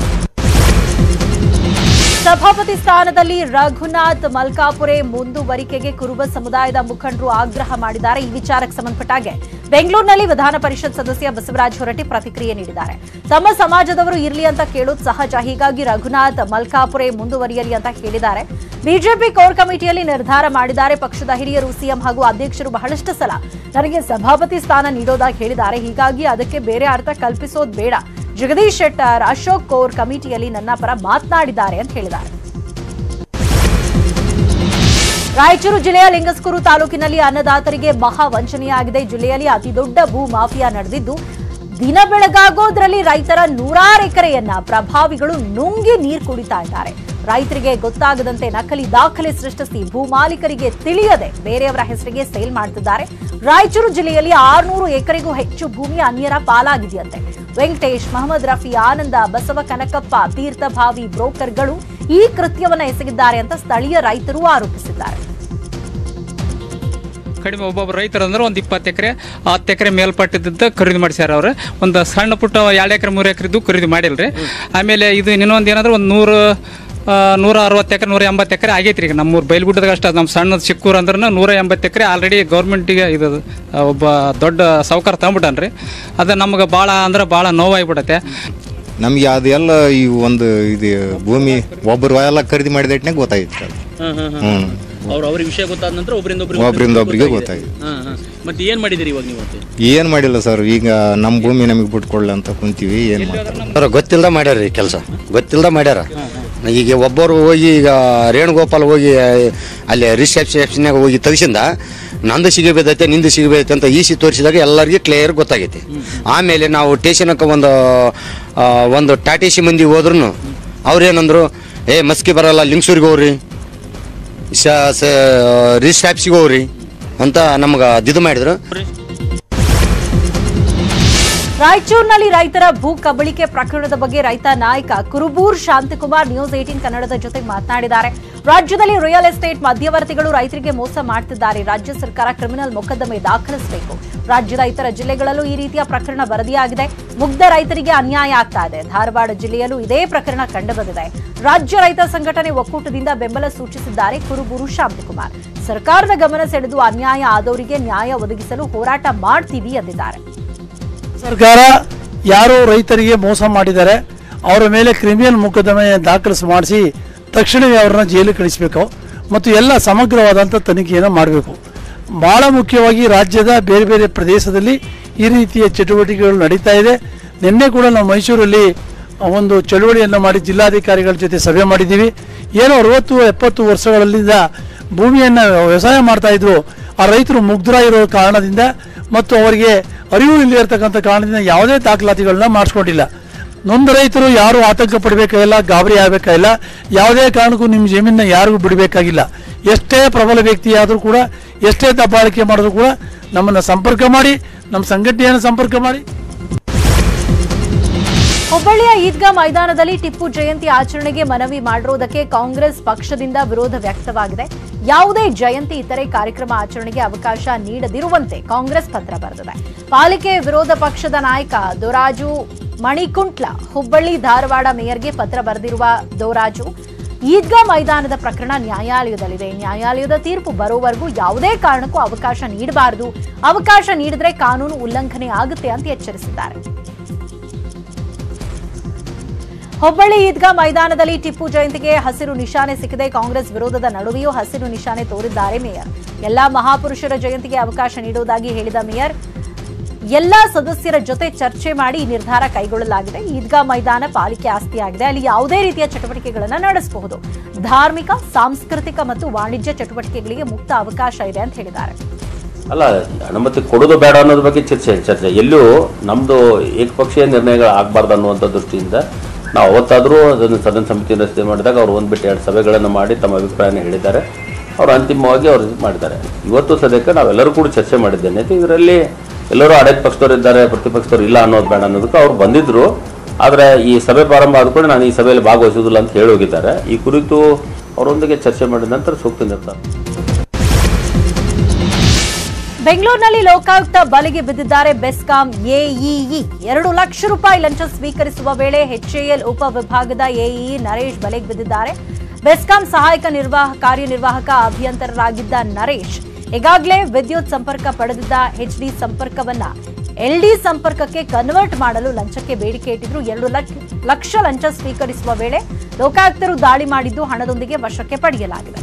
ಸಭಾಪತಿ ಸ್ಥಾನದಲ್ಲಿ ರಘುನಾಥ್ ಮಲ್ಕಾಪುರೆ ಮುಂದುವರಿಕೆಗೆ ಕುರುಬ ಸಮುದಾಯದ ಮುಖಂಡರು ಆಗ್ರಹ ಮಾಡಿದ್ದಾರೆ ಈ ವಿಚಾರಕ್ಕೆ ಸಂಬಂಧಪಟ್ಟಾಗೆ ಬೆಂಗಳೂರಿನಲ್ಲಿ ವಿಧಾನ ಪರಿಷತ್ ಸದಸ್ಯ ಬಸವರಾಜ ಹೊರಟ್ಟಿ ಪ್ರತಿಕ್ರಿಯೆ ನೀಡಿದ್ದಾರೆ ತಮ್ಮ ಸಮಾಜದವರು ಇರಲಿ ಅಂತ ಕೇಳೋದು ಸಹಜ ಹೀಗಾಗಿ ರಘುನಾಥ್ ಮಲ್ಕಾಪುರೆ ಮುಂದುವರಿಯಲಿ ಅಂತ ಹೇಳಿದ್ದಾರೆ ಬಿಜೆಪಿ ಕೋರ್ ಕಮಿಟಿಯಲ್ಲಿ ನಿರ್ಧಾರ ಮಾಡಿದ್ದಾರೆ ಪಕ್ಷದ ಹಿರಿಯರು ಸಿಎಂ ಹಾಗೂ ಅಧ್ಯಕ್ಷರು ಬಹಳಷ್ಟು ಸಲ ನನಗೆ ಸಭಾಪತಿ ಸ್ಥಾನ ನೀಡೋದಾಗಿ ಹೇಳಿದ್ದಾರೆ ಹೀಗಾಗಿ ಅದಕ್ಕೆ ಬೇರೆ ಅರ್ಥ ಕಲ್ಪಿಸೋದು ಬೇಡ ಜಗದೀಶ್ ಶೆಟ್ಟರ್ ಅಶೋಕ್ ಕೋರ್ ಕಮಿಟಿಯಲ್ಲಿ ನನ್ನ ಪರ ಮಾತನಾಡಿದ್ದಾರೆ ಅಂತ ಹೇಳಿದ್ದಾರೆ ರಾಯಚೂರು ಜಿಲ್ಲೆಯ ಲಿಂಗಸ್ಕೂರು ತಾಲೂಕಿನಲ್ಲಿ ಅನ್ನದಾತರಿಗೆ ಮಹಾ ವಂಚನೆಯಾಗಿದೆ ಜಿಲ್ಲೆಯಲ್ಲಿ ಅತಿ ದೊಡ್ಡ ಭೂ ಮಾಫಿಯಾ ನಡೆದಿದ್ದು ದಿನ ಬೆಳಗಾಗೋದ್ರಲ್ಲಿ ರೈತರ ನೂರಾರು ಎಕರೆಯನ್ನ ಪ್ರಭಾವಿಗಳು ನುಂಗಿ ನೀರು ಕುಡಿತಾ ಇದ್ದಾರೆ ರೈತರಿಗೆ ಗೊತ್ತಾಗದಂತೆ ನಕಲಿ ದಾಖಲೆ ಸೃಷ್ಟಿಸಿ ಭೂ ಮಾಲೀಕರಿಗೆ ತಿಳಿಯದೆ ಬೇರೆಯವರ ಹೆಸರಿಗೆ ಸೇಲ್ ಮಾಡ್ತಿದ್ದಾರೆ ರಾಯಚೂರು ಜಿಲ್ಲೆಯಲ್ಲಿ ಆರ್ನೂರು ಎಕರೆಗೂ ಹೆಚ್ಚು ಭೂಮಿ ಅನ್ಯರ ಪಾಲಾಗಿದೆಯಂತೆ ವೆಂಕಟೇಶ್ ಮಹಮ್ಮದ್ ರಫಿ ಆನಂದ ಬಸವ ಕನಕಪ್ಪ ತೀರ್ಥಭಾವಿ ಬ್ರೋಕರ್ಗಳು ಈ ಕೃತ್ಯವನ್ನ ಎಸಗಿದ್ದಾರೆ ಅಂತ ಸ್ಥಳೀಯ ರೈತರು ಆರೋಪಿಸಿದ್ದಾರೆ ಕಡಿಮೆ ಒಬ್ಬೊಬ್ಬ ರೈತರು ಅಂದ್ರೆ ಒಂದು ಇಪ್ಪತ್ತು ಎಕರೆ ಹತ್ತು ಎಕರೆ ಮೇಲ್ಪಟ್ಟಿದ್ದ ಖರೀದಿ ಮಾಡಿಸ್ಯಾರ ಅವ್ರು ಒಂದು ಸಣ್ಣ ಪುಟ್ಟ ಎರಡು ಎಕರೆ ಮೂರು ಎಕರೆದು ಖರೀದಿ ಮಾಡಿಲ್ರಿ ಆಮೇಲೆ ಇದು ಇನ್ನೊಂದು ಏನಂದ್ರೆ ಒಂದು ನೂರು ಆ, ನೂರ ಅರವತ್ತು ಎಕರೆ ನೂರ ಎಂಬತ್ತು ಎಕರೆ ಆಗೈತ್ರಿ ಈಗ ನಮ್ಮೂರು ಬೈಲ್ಗುಡ್ಡದಾಗ ಅಷ್ಟ ನಮ್ಮ ಸಣ್ಣದು ಚಿಕ್ಕೂರು ಅಂದ್ರೆ ನೂರ ಎಂಬತ್ತು ಎಕರೆ ಆಲ್ರೆಡಿ ಗೌರ್ಮೆಂಟಿಗೆ ಇದು ಆ, ಒಬ್ಬ ದೊಡ್ಡ ಸಾವುಕಾರ ತಗೊಂಬಿಟ್ಟಾನ್ರಿ ಅದು ನಮ್ಗೆ ಭಾಳ ಅಂದ್ರೆ ಭಾಳ ನೋವಾಗ್ಬಿಡತ್ತೆ ನಮಗೆ ಅದೆಲ್ಲ ಈ ಒಂದು ಇದು ಭೂಮಿ ಒಬ್ಬರು ಎಲ್ಲ ಖರೀದಿ ಮಾಡಿದ ಇಟ್ನಾಗ ಗೊತ್ತಾಗಿತ್ತು ಅದು ಹ್ಞೂ ಅವ್ರ ಅವ್ರಿಗೆ ವಿಷಯ ಗೊತ್ತಾದ ನಂತರ ಒಬ್ಬರಿಂದ ಒಬ್ರಿಂದ ಒಬ್ರಿಗೆ ಗೊತ್ತಾಗಿದೆ. ಮತ್ತೆ ಏನ್ ಮಾಡಿದಿರಿ ಇವಾಗ ನೀವು ಮತ್ತೆ ಏನು ಮಾಡಿಲ್ಲ ಸರ್ ಈಗ ನಮ್ಮ ಭೂಮಿ ನಮಗೆ ಬಿಟ್ಕೊಳ್ಳ ಅಂತ ಕುಂತೀವಿ ಏನು ಮಾಡ್ತಾರೆ ಅವ್ರು ಗೊತ್ತಿಲ್ದ ಮಾಡ್ಯಾರ ಈ ಕೆಲಸ ಗೊತ್ತಿಲ್ದ ಮಾಡ್ಯಾರ ಈಗ ಒಬ್ಬರು ಹೋಗಿ ಈಗ ರೇಣುಗೋಪಾಲ್ ಹೋಗಿ ಅಲ್ಲಿ ರಿಸೆಪ್ಷನ್ಯಾಗ ಹೋಗಿ ತೆಗಿಸಿಂದ ನಂದು ಸಿಗಬೇಕೈತೆ ನಿಂದು ಸಿಗಬೇಕೈತೆ ಅಂತ ಈಸಿ ತೋರಿಸಿದಾಗ ಎಲ್ಲರಿಗೂ ಕ್ಲಿಯರ್ ಗೊತ್ತಾಗೈತಿ ಆಮೇಲೆ ನಾವು ಟೇಷನಕ್ಕೆ ಒಂದು ಆ, ಒಂದು ಟಾಟೇಸಿ ಮಂದಿ ಹೋದ್ರು ಅವ್ರೇನಂದ್ರು ಏ ಮಸ್ಕಿ ಬರಲ್ಲ ಲಿಂಗ್ಸೂರಿಗೆ ಹೋಗ್ರಿ ರಿಸ್ಟ್ಯಾಪ್ಸಿಗೆ ಹೋಗ್ರಿ ಅಂತ ನಮ್ಗೆ ಇದು ಮಾಡಿದ್ರು ರಾಯಚೂರಿನಲ್ಲಿ ರೈತರ ಭೂ ಕಬಳಿಕೆ ಪ್ರಕರಣದ ಬಗ್ಗೆ ರೈತ ನಾಯಕ ಕುರುಬೂರ್ ಶಾಂತಕುಮಾರ್ ನ್ಯೂಸ್ ಏಟೀನ್ ಕನ್ನಡದ ಜೊತೆ ಮಾತನಾಡಿದ್ದಾರೆ ರಾಜ್ಯದಲ್ಲಿ ರಿಯಲ್ ಎಸ್ಟೇಟ್ ಮಧ್ಯವರ್ತಿಗಳು ರೈತರಿಗೆ ಮೋಸ ಮಾಡ್ತಿದ್ದಾರೆ ರಾಜ್ಯ ಸರ್ಕಾರ ಕ್ರಿಮಿನಲ್ ಮೊಕದ್ದಮೆ ದಾಖಲಿಸಬೇಕು ರಾಜ್ಯದ ಇತರ ಜಿಲ್ಲೆಗಳಲ್ಲೂ ಈ ರೀತಿಯ ಪ್ರಕರಣ ವರದಿಯಾಗಿದೆ ಮುಗ್ಧ ರೈತರಿಗೆ ಅನ್ಯಾಯ ಆಗ್ತಾ ಇದೆ ಧಾರವಾಡ ಜಿಲ್ಲೆಯಲ್ಲೂ ಇದೇ ಪ್ರಕರಣ ಕಂಡುಬಂದಿದೆ ರಾಜ್ಯ ರೈತ ಸಂಘಟನೆ ಒಕ್ಕೂಟದಿಂದ ಬೆಂಬಲ ಸೂಚಿಸಿದ್ದಾರೆ ಕುರುಬೂರು ಶಾಂತಕುಮಾರ್ ಸರ್ಕಾರದ ಗಮನ ಸೆಳೆದು ಅನ್ಯಾಯ ಆದವರಿಗೆ ನ್ಯಾಯ ಒದಗಿಸಲು ಹೋರಾಟ ಮಾಡ್ತೀವಿ ಎಂದಿದ್ದಾರೆ ಸರ್ಕಾರ ಯಾರೋ ರೈತರಿಗೆ ಮೋಸ ಮಾಡಿದ್ದಾರೆ ಅವರ ಮೇಲೆ ಕ್ರಿಮಿನಲ್ ಮೊಕದ್ದಮೆ ದಾಖಲಿಸಿ ಮಾಡಿಸಿ ತಕ್ಷಣವೇ ಅವರನ್ನ ಜೈಲಿಗೆ ಕಳಿಸಬೇಕು ಮತ್ತು ಎಲ್ಲ ಸಮಗ್ರವಾದಂಥ ತನಿಖೆಯನ್ನು ಮಾಡಬೇಕು ಭಾಳ ಮುಖ್ಯವಾಗಿ ರಾಜ್ಯದ ಬೇರೆ ಬೇರೆ ಪ್ರದೇಶದಲ್ಲಿ ಈ ರೀತಿಯ ಚಟುವಟಿಕೆಗಳು ನಡೀತಾ ಇದೆ ನಿನ್ನೆ ಕೂಡ ನಾವು ಮೈಸೂರಲ್ಲಿ ಒಂದು ಚಳುವಳಿಯನ್ನು ಮಾಡಿ ಜಿಲ್ಲಾಧಿಕಾರಿಗಳ ಜೊತೆ ಸಭೆ ಮಾಡಿದ್ದೀವಿ ಏನೋ ಅರವತ್ತು ಎಪ್ಪತ್ತು ವರ್ಷಗಳಿಂದ ಭೂಮಿಯನ್ನು ವ್ಯವಸಾಯ ಮಾಡ್ತಾ ಇದ್ರು ಆ ರೈತರು ಮುಗ್ಧರಾಗಿರೋ ಕಾರಣದಿಂದ ಮತ್ತು ಅವರಿಗೆ ಅರಿವು ಇಲ್ಲದೆ ಇರತಕ್ಕಂಥ ಕಾರಣದಿಂದ ಯಾವುದೇ ದಾಖಲಾತಿಗಳನ್ನ ಮಾಡಿಸ್ಕೊಂಡಿಲ್ಲ ನೊಂದ ರೈತರು ಯಾರು ಆತಂಕ ಪಡಬೇಕಾಗಿಲ್ಲ ಗಾಬರಿ ಆಗಬೇಕಾಗಿಲ್ಲ ಯಾವುದೇ ಕಾರಣಕ್ಕೂ ನಿಮ್ಮ ಜಮೀನನ್ನ ಯಾರಿಗೂ ಬಿಡಬೇಕಾಗಿಲ್ಲ ಎಷ್ಟೇ ಪ್ರಬಲ ವ್ಯಕ್ತಿ ಆದರೂ ಕೂಡ ಎಷ್ಟೇ ದಬ್ಬಾಳಿಕೆ ಮಾಡಿದ್ರು ಕೂಡ ನಮ್ಮನ್ನು ಸಂಪರ್ಕ ಮಾಡಿ ನಮ್ಮ ಸಂಘಟನೆಯನ್ನು ಸಂಪರ್ಕ ಮಾಡಿ ಹುಬ್ಬಳ್ಳಿಯ ಈದ್ಗಾ ಮೈದಾನದಲ್ಲಿ ಟಿಪ್ಪು ಜಯಂತಿ ಆಚರಣೆಗೆ ಮನವಿ ಮಾಡಿರುವುದಕ್ಕೆ ಕಾಂಗ್ರೆಸ್ ಪಕ್ಷದಿಂದ ವಿರೋಧ ವ್ಯಕ್ತವಾಗಿದೆ ಯಾವುದೇ ಜಯಂತಿ ಇತರೆ ಕಾರ್ಯಕ್ರಮ ಆಚರಣೆಗೆ ಅವಕಾಶ ನೀಡದಿರುವಂತೆ ಕಾಂಗ್ರೆಸ್ ಪತ್ರ ಬರೆದಿದೆ ಪಾಲಿಕೆ ವಿರೋಧ ಪಕ್ಷದ ನಾಯಕ ದೊರಾಜು ಮಣಿಕುಂಟ್ಲ ಹುಬ್ಬಳ್ಳಿ ಧಾರವಾಡ ಮೇಯರ್ಗೆ ಪತ್ರ ಬರೆದಿರುವ ದೋರಾಜು ಈದ್ಗಾ ಮೈದಾನದ ಪ್ರಕರಣ ನ್ಯಾಯಾಲಯದಲ್ಲಿದೆ ನ್ಯಾಯಾಲಯದ ತೀರ್ಪು ಬರೋವರೆಗೂ ಯಾವುದೇ ಕಾರಣಕ್ಕೂ ಅವಕಾಶ ನೀಡಬಾರದು ಅವಕಾಶ ನೀಡಿದ್ರೆ ಕಾನೂನು ಉಲ್ಲಂಘನೆ ಆಗುತ್ತೆ ಅಂತ ಎಚ್ಚರಿಸಿದ್ದಾರೆ ಹುಬ್ಬಳ್ಳಿ ಈದ್ಗಾ ಮೈದಾನದಲ್ಲಿ ಟಿಪ್ಪು ಜಯಂತಿಗೆ ಹಸಿರು ನಿಶಾನೆ ಸಿಕ್ಕಿದೆ ಕಾಂಗ್ರೆಸ್ ವಿರೋಧದ ನಡುವೆಯೂ ಹಸಿರು ನಿಶಾನೆ ತೋರಿದ್ದಾರೆ ಮೇಯರ್ ಎಲ್ಲಾ ಮಹಾಪುರುಷರ ಜಯಂತಿಗೆ ಅವಕಾಶ ನೀಡುವುದಾಗಿ ಹೇಳಿದ ಮೇಯರ್ ಎಲ್ಲಾ ಸದಸ್ಯರ ಜೊತೆ ಚರ್ಚೆ ಮಾಡಿ ಈ ನಿರ್ಧಾರ ಕೈಗೊಳ್ಳಲಾಗಿದೆ ಈದ್ಗಾ ಮೈದಾನ ಪಾಲಿಕೆ ಆಸ್ತಿಯಾಗಿದೆ ಅಲ್ಲಿ ಯಾವುದೇ ರೀತಿಯ ಚಟುವಟಿಕೆಗಳನ್ನು ನಡೆಸಬಹುದು ಧಾರ್ಮಿಕ ಸಾಂಸ್ಕೃತಿಕ ಮತ್ತು ವಾಣಿಜ್ಯ ಚಟುವಟಿಕೆಗಳಿಗೆ ಮುಕ್ತ ಅವಕಾಶ ಇದೆ ಅಂತ ಹೇಳಿದ್ದಾರೆ ಅಲ್ಲ ಅನುಮತಿ ಕೊಡೋದು ಬೇಡ ಅನ್ನೋದ್ರ ಬಗ್ಗೆ ಚರ್ಚೆ ಚರ್ಚೆ ಎಲ್ಲೂ ನಮ್ಮದು ಏಕಪಕ್ಷೀಯ ನಿರ್ಣಯಗಳು ಆಗಬಾರ್ದು ಅನ್ನುವಂಥ ದೃಷ್ಟಿಯಿಂದ ನಾವು ಅವತ್ತಾದರೂ ಅದನ್ನು ಸದನ ಸಮಿತಿ ರಚನೆ ಮಾಡಿದಾಗ ಅವ್ರು ಒಂದು ಬಿಟ್ಟು ಎರಡು ಸಭೆಗಳನ್ನು ಮಾಡಿ ತಮ್ಮ ಅಭಿಪ್ರಾಯನ ಹೇಳಿದ್ದಾರೆ ಅವರು ಅಂತಿಮವಾಗಿ ಅವರು ಇದು ಮಾಡಿದ್ದಾರೆ ಇವತ್ತು ಸದ್ಯಕ್ಕೆ ನಾವೆಲ್ಲರೂ ಕೂಡ ಚರ್ಚೆ ಮಾಡಿದ್ದೇನೆ ಇದರಲ್ಲಿ ಎಲ್ಲರೂ ಆಡಳಿತ ಪಕ್ಷದವ್ರು ಇದ್ದಾರೆ ಪ್ರತಿಪಕ್ಷದವ್ರು ಇಲ್ಲ ಅನ್ನೋದು ಬೇಡ ಅನ್ನೋದಕ್ಕೆ ಅವ್ರು ಬಂದಿದ್ದರು ಆದರೆ ಈ ಸಭೆ ಪ್ರಾರಂಭ ಆದ್ಕೊಂಡು ನಾನು ಈ ಸಭೆಯಲ್ಲಿ ಭಾಗವಹಿಸುವುದಿಲ್ಲ ಅಂತ ಹೇಳಿ ಹೋಗಿದ್ದಾರೆ ಈ ಕುರಿತು ಅವರೊಂದಿಗೆ ಚರ್ಚೆ ಮಾಡಿದ ನಂತರ ಸೂಕ್ತ ನಿರ್ಧಾರ ಬೆಂಗಳೂರಿನಲ್ಲಿ ಲೋಕಾಯುಕ್ತ ಬಲೆಗೆ ಬಿದ್ದಿದ್ದಾರೆ ಬೆಸ್ಕಾಂ ಎಇಇ ಎರಡು ಲಕ್ಷ ರೂಪಾಯಿ ಲಂಚ ಸ್ವೀಕರಿಸುವ ವೇಳೆ ಎಚ್ಎಎಲ್ ಉಪವಿಭಾಗದ ಎಇಇ ನರೇಶ್ ಬಲೆಗೆ ಬಿದ್ದಿದ್ದಾರೆ ಬೆಸ್ಕಾಂ ಸಹಾಯಕ ನಿರ್ವಾಹ ಕಾರ್ಯನಿರ್ವಾಹಕ ಅಭಿಯಂತರರಾಗಿದ್ದ ನರೇಶ್ ಈಗಾಗಲೇ ವಿದ್ಯುತ್ ಸಂಪರ್ಕ ಪಡೆದಿದ್ದ ಎಚ್ಡಿ ಸಂಪರ್ಕವನ್ನ ಎಲ್ಡಿ ಸಂಪರ್ಕಕ್ಕೆ ಕನ್ವರ್ಟ್ ಮಾಡಲು ಲಂಚಕ್ಕೆ ಬೇಡಿಕೆ ಇಟ್ಟಿದ್ರು ಎರಡು ಲಕ್ಷ- ಲಕ್ಷ ಲಂಚ ಸ್ವೀಕರಿಸುವ ವೇಳೆ ಲೋಕಾಯುಕ್ತರು ದಾಳಿ ಮಾಡಿದ್ದು ಹಣದೊಂದಿಗೆ ವಶಕ್ಕೆ ಪಡೆಯಲಾಗಿದೆ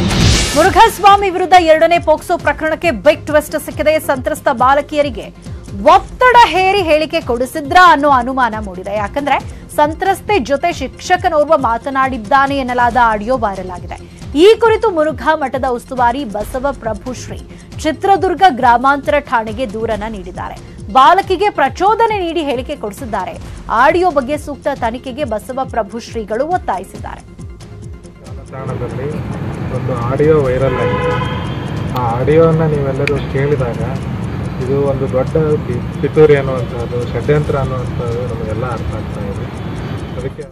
ಮುರುಘಾಸ್ವಾಮಿ ವಿರುದ್ಧ ಎರಡನೇ ಪೋಕ್ಸೋ ಪ್ರಕರಣಕ್ಕೆ ಬಿಗ್ ಟ್ವಿಸ್ಟ್ ಸಿಕ್ಕಿದೆ ಸಂತ್ರಸ್ತ ಬಾಲಕಿಯರಿಗೆ ಒತ್ತಡ ಹೇರಿ ಹೇಳಿಕೆ ಕೊಡಿಸಿದ್ರ ಅನ್ನೋ ಅನುಮಾನ ಮೂಡಿದೆ ಯಾಕಂದ್ರೆ ಸಂತ್ರಸ್ತೆ ಜೊತೆ ಶಿಕ್ಷಕನೋರ್ವ ಮಾತನಾಡಿದ್ದಾನೆ ಎನ್ನಲಾದ ಆಡಿಯೋ ವೈರಲ್ ಆಗಿದೆ ಈ ಕುರಿತು ಮುರುಘಾ ಮಠದ ಉಸ್ತುವಾರಿ ಬಸವಪ್ರಭು ಶ್ರೀ ಚಿತ್ರದುರ್ಗ ಗ್ರಾಮಾಂತರ ಠಾಣೆಗೆ ದೂರನ್ನ ನೀಡಿದ್ದಾರೆ ಬಾಲಕಿಗೆ ಪ್ರಚೋದನೆ ನೀಡಿ ಹೇಳಿಕೆ ಕೊಡಿಸಿದ್ದಾರೆ ಆಡಿಯೋ ಬಗ್ಗೆ ಸೂಕ್ತ ತನಿಖೆಗೆ ಬಸವಪ್ರಭು ಶ್ರೀಗಳು ಒತ್ತಾಯಿಸಿದ್ದಾರೆ ಜಾಲತಾಣದಲ್ಲಿ ಒಂದು ಆಡಿಯೋ ವೈರಲ್ ಆಗಿದೆ ಆ ಆಡಿಯೋನ ನೀವೆಲ್ಲರೂ ಕೇಳಿದಾಗ ಇದು ಒಂದು ದೊಡ್ಡ ಪಿ- ಪಿತೂರಿ ಅನ್ನುವಂಥದ್ದು ಷಡ್ಯಂತ್ರ ಅನ್ನುವಂಥದ್ದು ನಮಗೆಲ್ಲ ಅರ್ಥ ಆಗ್ತಾ ಇದೆ ಅದಕ್ಕೆ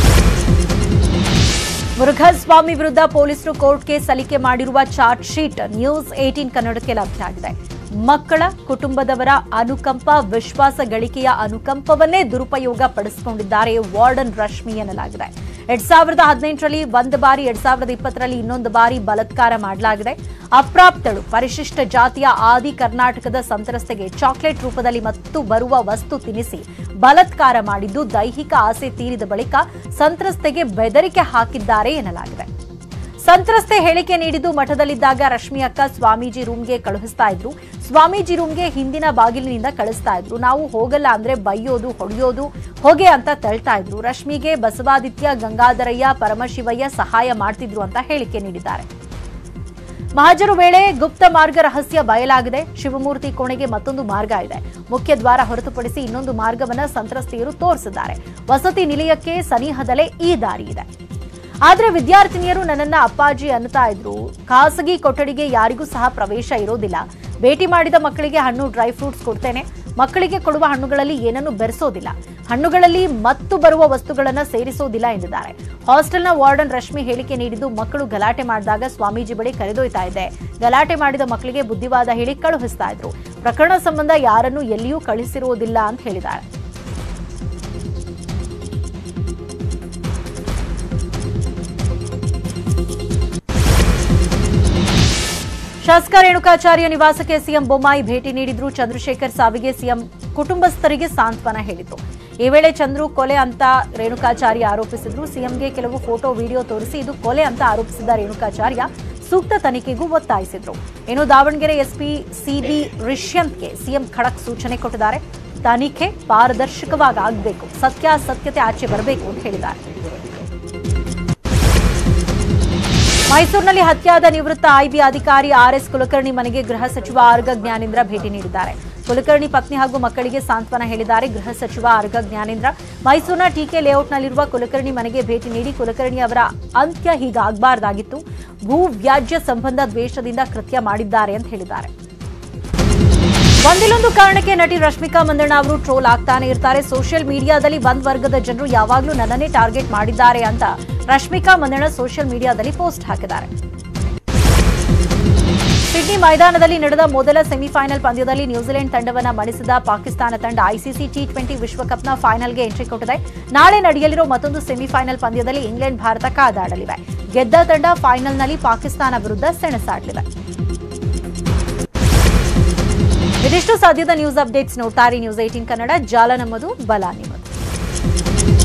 ಮುರುಘಾಸ್ವಾಮಿ ವಿರುದ್ಧ ಪೊಲೀಸರು ಕೋರ್ಟ್ಗೆ ಸಲ್ಲಿಕೆ ಮಾಡಿರುವ ಚಾರ್ಜ್ ಶೀಟ್ ನ್ಯೂಸ್ ಏಟೀನ್ ಕನ್ನಡಕ್ಕೆ ಲಭ್ಯ ಆಗಿದೆ ಮಕ್ಕಳ ಕುಟುಂಬದವರ ಅನುಕಂಪ ವಿಶ್ವಾಸ ಗಳಿಕೆಯ ಅನುಕಂಪವನ್ನೇ ದುರುಪಯೋಗ ಪಡಿಸಿಕೊಂಡಿದ್ದಾರೆ ವಾರ್ಡನ್ ರಶ್ಮಿ ಎನ್ನಲಾಗಿದೆ ಎರಡ್ ಸಾವಿರದ ಹದಿನೆಂಟರಲ್ಲಿ ಒಂದು ಬಾರಿ ಎರಡ್ ಸಾವಿರದ ಇಪ್ಪತ್ತರಲ್ಲಿ ಇನ್ನೊಂದು ಬಾರಿ ಬಲಾತ್ಕಾರ ಮಾಡಲಾಗಿದೆ ಅಪ್ರಾಪ್ತಳು ಪರಿಶಿಷ್ಟ ಜಾತಿಯ ಆದಿ ಕರ್ನಾಟಕದ ಸಂತ್ರಸ್ತೆಗೆ ಚಾಕ್ಲೇಟ್ ರೂಪದಲ್ಲಿ ಮತ್ತು ಬರುವ ವಸ್ತು ತಿನ್ನಿಸಿ ಬಲಾತ್ಕಾರ ಮಾಡಿದ್ದು ದೈಹಿಕ ಆಸೆ ತೀರಿದ ಬಳಿಕ ಸಂತ್ರಸ್ತೆಗೆ ಬೆದರಿಕೆ ಹಾಕಿದ್ದಾರೆ ಎನ್ನಲಾಗಿದೆ ಸಂತ್ರಸ್ತೆ ಹೇಳಿಕೆ ನೀಡಿದ್ದು ಮಠದಲ್ಲಿದ್ದಾಗ ರಶ್ಮಿ ಅಕ್ಕ ಸ್ವಾಮೀಜಿ ರೂಮ್ಗೆ ಕಳುಹಿಸ್ತಾ ಇದ್ರು ಸ್ವಾಮೀಜಿ ರೂಮ್ಗೆ ಹಿಂದಿನ ಬಾಗಿಲಿನಿಂದ ಕಳಿಸ್ತಾ ಇದ್ರು ನಾವು ಹೋಗಲ್ಲ ಅಂದ್ರೆ ಬೈಯೋದು ಹೊಡೆಯೋದು ಹೊಗೆ ಅಂತ ತಳ್ತಾ ಇದ್ರು ರಶ್ಮಿಗೆ ಬಸವಾದಿತ್ಯ ಗಂಗಾಧರಯ್ಯ ಪರಮಶಿವಯ್ಯ ಸಹಾಯ ಮಾಡ್ತಿದ್ರು ಅಂತ ಹೇಳಿಕೆ ನೀಡಿದ್ದಾರೆ ಮಹಾಜರು ವೇಳೆ ಗುಪ್ತ ಮಾರ್ಗ ರಹಸ್ಯ ಬಯಲಾಗಿದೆ ಶಿವಮೂರ್ತಿ ಕೋಣೆಗೆ ಮತ್ತೊಂದು ಮಾರ್ಗ ಇದೆ ಮುಖ್ಯ ದ್ವಾರ ಹೊರತುಪಡಿಸಿ ಇನ್ನೊಂದು ಮಾರ್ಗವನ್ನ ಸಂತ್ರಸ್ತೆಯರು ತೋರಿಸಿದ್ದಾರೆ ವಸತಿ ನಿಲಯಕ್ಕೆ ಸನಿಹದಲ್ಲೇ ಈ ದಾರಿ ಇದೆ ಆದ್ರೆ ವಿದ್ಯಾರ್ಥಿನಿಯರು ನನ್ನನ್ನ ಅಪ್ಪಾಜಿ ಅನ್ನುತ್ತಾ ಇದ್ರು ಖಾಸಗಿ ಕೊಠಡಿಗೆ ಯಾರಿಗೂ ಸಹ ಪ್ರವೇಶ ಇರೋದಿಲ್ಲ ಭೇಟಿ ಮಾಡಿದ ಮಕ್ಕಳಿಗೆ ಹಣ್ಣು ಡ್ರೈ ಫ್ರೂಟ್ಸ್ ಕೊಡ್ತೇನೆ ಮಕ್ಕಳಿಗೆ ಕೊಡುವ ಹಣ್ಣುಗಳಲ್ಲಿ ಏನನ್ನು ಬೆರೆಸೋದಿಲ್ಲ ಹಣ್ಣುಗಳಲ್ಲಿ ಮತ್ತು ಬರುವ ವಸ್ತುಗಳನ್ನ ಸೇರಿಸೋದಿಲ್ಲ ಎಂದಿದ್ದಾರೆ ಹಾಸ್ಟೆಲ್ನ ವಾರ್ಡನ್ ರಶ್ಮಿ ಹೇಳಿಕೆ ನೀಡಿದ್ದು ಮಕ್ಕಳು ಗಲಾಟೆ ಮಾಡಿದಾಗ ಸ್ವಾಮೀಜಿ ಬಳಿ ಕರೆದೊಯ್ತಾ ಇದ್ದೆ ಗಲಾಟೆ ಮಾಡಿದ ಮಕ್ಕಳಿಗೆ ಬುದ್ಧಿವಾದ ಹೇಳಿ ಕಳುಹಿಸ್ತಾ ಇದ್ರು ಪ್ರಕರಣ ಸಂಬಂಧ ಯಾರನ್ನೂ ಎಲ್ಲಿಯೂ ಕಳಿಸಿರುವುದಿಲ್ಲ ಅಂತ ಹೇಳಿದ್ದಾರೆ ಶಾಸಕ ರೇಣುಕಾಚಾರ್ಯ ನಿವಾಸಕ್ಕೆ ಸಿಎಂ ಬೊಮ್ಮಾಯಿ ಭೇಟಿ ನೀಡಿದ್ರು ಚಂದ್ರಶೇಖರ್ ಸಾವಿಗೆ ಸಿಎಂ ಕುಟುಂಬಸ್ಥರಿಗೆ ಸಾಂತ್ವನ ಹೇಳಿದ್ರು ಈ ವೇಳೆ ಚಂದ್ರು ಕೊಲೆ ಅಂತ ರೇಣುಕಾಚಾರ್ಯ ಆರೋಪಿಸಿದ್ರು ಸಿಎಂಗೆ ಕೆಲವು ಫೋಟೋ ವಿಡಿಯೋ ತೋರಿಸಿ ಇದು ಕೊಲೆ ಅಂತ ಆರೋಪಿಸಿದ ರೇಣುಕಾಚಾರ್ಯ ಸೂಕ್ತ ತನಿಖೆಗೂ ಒತ್ತಾಯಿಸಿದ್ರು ಇನ್ನು ದಾವಣಗೆರೆ ಎಸ್ಪಿ ಸಿಬಿ ರಿಷ್ಯಂತ್ಗೆ ಸಿಎಂ ಖಡಕ್ ಸೂಚನೆ ಕೊಟ್ಟಿದ್ದಾರೆ ತನಿಖೆ ಪಾರದರ್ಶಕವಾಗಿ ಆಗಬೇಕು ಸತ್ಯಾಸತ್ಯತೆ ಆಚೆ ಬರಬೇಕು ಅಂತ ಹೇಳಿದ್ದಾರೆ ಮೈಸೂರಿನಲ್ಲಿ ಹತ್ಯಾದ ನಿವೃತ್ತ ಐಬಿ ಅಧಿಕಾರಿ ಆರ್ಎಸ್ ಕುಲಕರ್ಣಿ ಮನೆಗೆ ಗೃಹ ಸಚಿವ ಆರ್ಗ ಜ್ಞಾನೇಂದ್ರ ಭೇಟಿ ನೀಡಿದ್ದಾರೆ ಕುಲಕರ್ಣಿ ಪತ್ನಿ ಹಾಗೂ ಮಕ್ಕಳಿಗೆ ಸಾಂತ್ವನ ಹೇಳಿದ್ದಾರೆ ಗೃಹ ಸಚಿವ ಆರ್ಗ ಜ್ಞಾನೇಂದ್ರ ಮೈಸೂರಿನ ಟಿಕೆ ಲೇಔಟ್ನಲ್ಲಿರುವ ಕುಲಕರ್ಣಿ ಮನೆಗೆ ಭೇಟಿ ನೀಡಿ ಕುಲಕರ್ಣಿ ಅವರ ಅಂತ್ಯ ಹೀಗಾಗಬಾರ್ದಾಗಿತ್ತು ಭೂ ವ್ಯಾಜ್ಯ ಸಂಬಂಧ ದ್ವೇಷದಿಂದ ಕೃತ್ಯ ಮಾಡಿದ್ದಾರೆ ಅಂತ ಹೇಳಿದ್ದಾರೆ ಒಂದಿಲ್ಲೊಂದು ಕಾರಣಕ್ಕೆ ನಟಿ ರಶ್ಮಿಕಾ ಮಂದಣ್ಣ ಅವರು ಟ್ರೋಲ್ ಆಗ್ತಾನೆ ಇರ್ತಾರೆ ಸೋಷಿಯಲ್ ಮೀಡಿಯಾದಲ್ಲಿ ಒಂದ್ ವರ್ಗದ ಜನರು ಯಾವಾಗಲೂ ನನ್ನನ್ನೇ ಟಾರ್ಗೆಟ್ ಮಾಡಿದ್ದಾರೆ ಅಂತ ರಶ್ಮಿಕಾ ಮಂದಣ್ಣ ಸೋಷಿಯಲ್ ಮೀಡಿಯಾದಲ್ಲಿ ಪೋಸ್ಟ್ ಹಾಕಿದ್ದಾರೆ ಸಿಡ್ನಿ ಮೈದಾನದಲ್ಲಿ ನಡೆದ ಮೊದಲ ಸೆಮಿಫೈನಲ್ ಪಂದ್ಯದಲ್ಲಿ ನ್ಯೂಜಿಲೆಂಡ್ ತಂಡವನ್ನ ಮಣಿಸಿದ ಪಾಕಿಸ್ತಾನ ತಂಡ ಐಸಿಸಿ ಟಿ ಟ್ವೆಂಟಿ ವಿಶ್ವಕಪ್ನ ಫೈನಲ್ಗೆ ಎಂಟ್ರಿ ಕೊಟ್ಟಿದೆ ನಾಳೆ ನಡೆಯಲಿರೋ ಮತ್ತೊಂದು ಸೆಮಿಫೈನಲ್ ಪಂದ್ಯದಲ್ಲಿ ಇಂಗ್ಲೆಂಡ್ ಭಾರತ ಕಾದಾಡಲಿವೆ ಗೆದ್ದ ತಂಡ ಫೈನಲ್ನಲ್ಲಿ ಪಾಕಿಸ್ತಾನ ವಿರುದ್ಧ ಸೆಣಸಾಡಲಿದೆ ಇದಿಷ್ಟು ಸದ್ಯದ ನ್ಯೂಸ್ ಅಪ್ಡೇಟ್ಸ್ ನೋಡ್ತಾರೆ ನ್ಯೂಸ್ ಏಟೀನ್ ಕನ್ನಡ ಜಾಲ ನಮ್ಮದು ಬಲ ನಿಮ್ಮದು